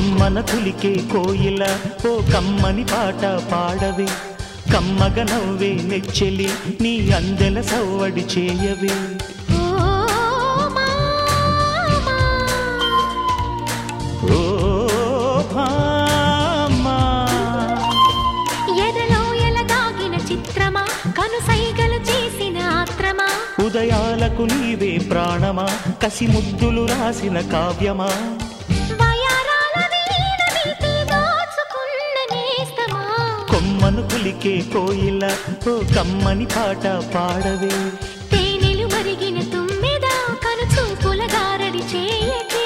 కొమ్మన కులికే కోయిల ఓ కమ్మని పాట పాడవే కమ్మగ నవ్వే నెచ్చెలి నీ అందెల సవ్వడి చేయవే ఓ మామా ఓ భామా ఎదలో ఎలదాగిన చిత్రమా కనుసైగలు చేసిన ఆత్రమా ఉదయాలకు నీవే ప్రాణమా కసి ముద్దులు రాసిన కావ్యమా వయారాల వీణ వీటి దోచుకున్న నేస్తమా కొమ్మను కులికే కోయిల ఓ కమ్మని పాట పాడవే తేనెలు మరిగిన తుమ్మెద కను చూపుల గారడి చేయకే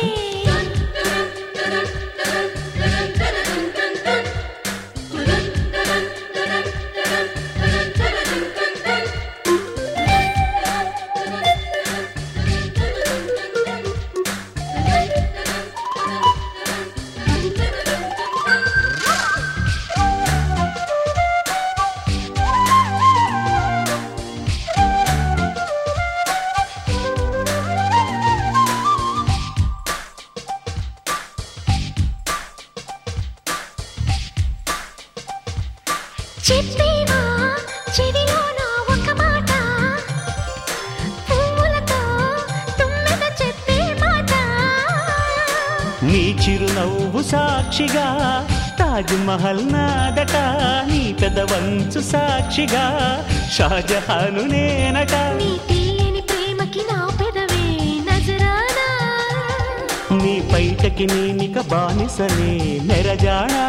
చెప్పేవా చెవిలో నా ఒక మాట పువ్వులతో తుమ్మెద చెప్పే మాట నీ చిరునవ్వు సాక్షిగా తాజ్ మహల్ నాదట నీ పెదవంచు సాక్షిగా షాజహాను నేనట నీ తీయని ప్రేమకి నా పెదవే నజరానా నీ పైటకి నేనిక బానిసనే మెరజాడా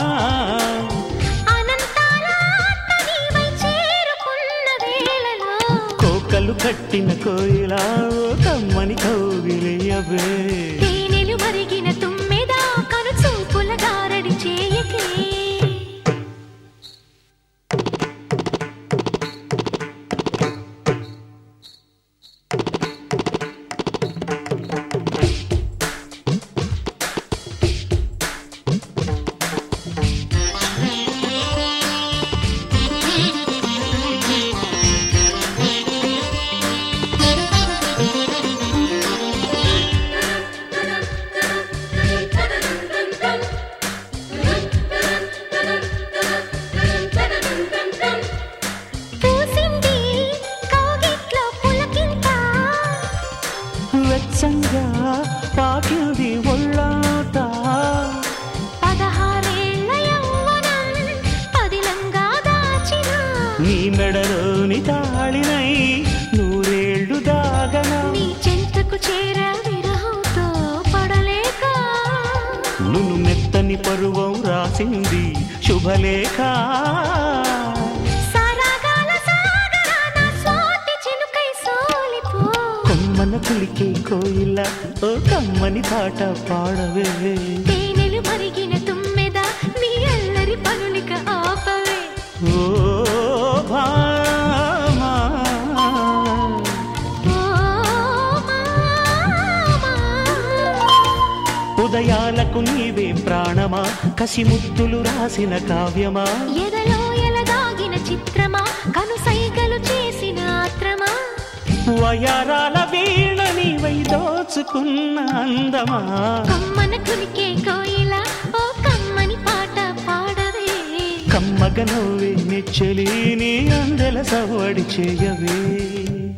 అనంతాల ఆత్మ నీవై చేరుకున్న వేళలో కోకలు కట్టిన కోయిలా ఓ కమ్మని కౌగిలియవే తేనెలు మరిగిన తుమ్మెద కను చూపుల గారడి చేయకే పూసింది కౌగిట్లో పులకింత వెచ్చంగా పాకింది ఒళ్ళాట పదహారేళ్ల యవ్వనం పదిలంగా దాచిన నీ మెడలోని తాళినై నూరేళ్లు దాగనా నీ చెంతకు చేర విరహంతో పడలేక నును మెత్తని పరువం రాసింది శుభలేఖ సరాగాల సాగరాన స్వాతి చినుకై సోలిపో కొమ్మన కులికే కోయిల ఓ కమ్మని పాట పాడవే తేనెలు మరిగిన తుమ్మెద నీ అల్లరి పనులిక ఆపవే ఓ భామా ఓ మామా ఉదయాలకు నీవే ప్రాణమా కసి ముద్దులు రాసిన కావ్యమా ఎదలో ఎలదాగిన చిత్రమా కనుసైగలు చేసిన ఆత్రమా వయారాల వీణ నీవై దోచుకున్న అందమా కమ్మన కులికే కోయిల ఓ కమ్మని పాట పాడవే కమ్మగ నవ్వే నెచ్చలి నీ అందెల సవడి చేయవే